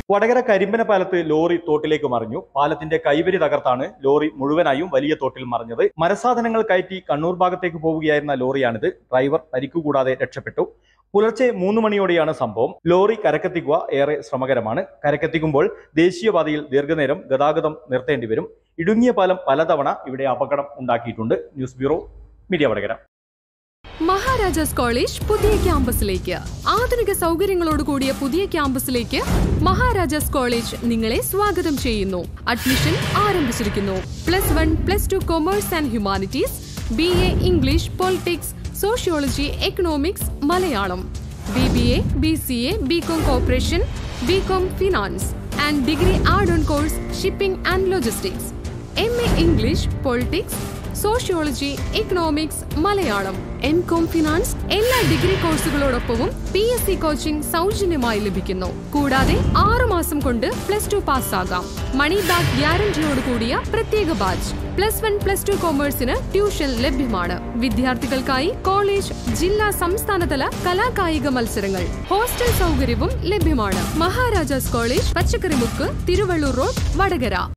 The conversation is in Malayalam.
വടകര കരിമ്പന പാലത്ത് ലോറി തോട്ടിലേക്ക് മറിഞ്ഞു പാലത്തിന്റെ കൈവരി തകർത്താണ് ലോറി മുഴുവനായും വലിയ തോട്ടിൽ മറിഞ്ഞത് മരസാധനങ്ങൾ കയറ്റി കണ്ണൂർ ഭാഗത്തേക്ക് പോവുകയായിരുന്ന ലോറിയാണിത് ഡ്രൈവർ പരിക്കുകൂടാതെ രക്ഷപ്പെട്ടു പുലർച്ചെ മൂന്ന് മണിയോടെയാണ് സംഭവം ലോറി കരക്കെത്തിക്കുക ഏറെ ശ്രമകരമാണ് കരക്കെത്തിക്കുമ്പോൾ ദേശീയപാതയിൽ ദീർഘനേരം ഗതാഗതം നിർത്തേണ്ടി വരും ഇടുങ്ങിയ പാലം പലതവണ ഇവിടെ അപകടം ഉണ്ടാക്കിയിട്ടുണ്ട് news bureau media Vadakara Maharajas college പുതിയ ക്യാമ്പസിലേക്ക് ആധുനിക സൗകര്യങ്ങളോട് കൂടിയ പുതിയ ക്യാമ്പസിലേക്ക് മഹാരാജാസ് കോളേജ് നിങ്ങളെ സ്വാഗതം ചെയ്യുന്നു അഡ്മിഷൻ ആരംഭിച്ചിരിക്കുന്നു plus one plus two commerce and humanities B A English politics sociology economics Malayalam B B A B C A B com corporation B com finance and degree add on course shipping and logistics M A English politics sociology economics Malayalam M com finance എല്ലാ ഡിഗ്രി കോഴ്സുകളോടൊപ്പവും പി എസ് സി കോച്ചിംഗ് സൗജന്യമായി ലഭിക്കുന്നു കൂടാതെ ആറു മാസം കൊണ്ട് പ്ലസ് ടു പാസ്സാകാം മണി ബാക്ക് ഗ്യാരണ്ടിയോട് കൂടിയ പ്രത്യേക batch plus one plus two കൊമേഴ്സിന് ട്യൂഷൻ ലഭ്യമാണ് വിദ്യാർത്ഥികൾക്കായി കോളേജ് ജില്ലാ സംസ്ഥാനതല കലാകായിക മത്സരങ്ങൾ ഹോസ്റ്റൽ സൗകര്യവും ലഭ്യമാണ് മഹാരാജാസ് കോളേജ് പച്ചക്കറിമുക്ക് തിരുവള്ളൂർ റോഡ് വടകര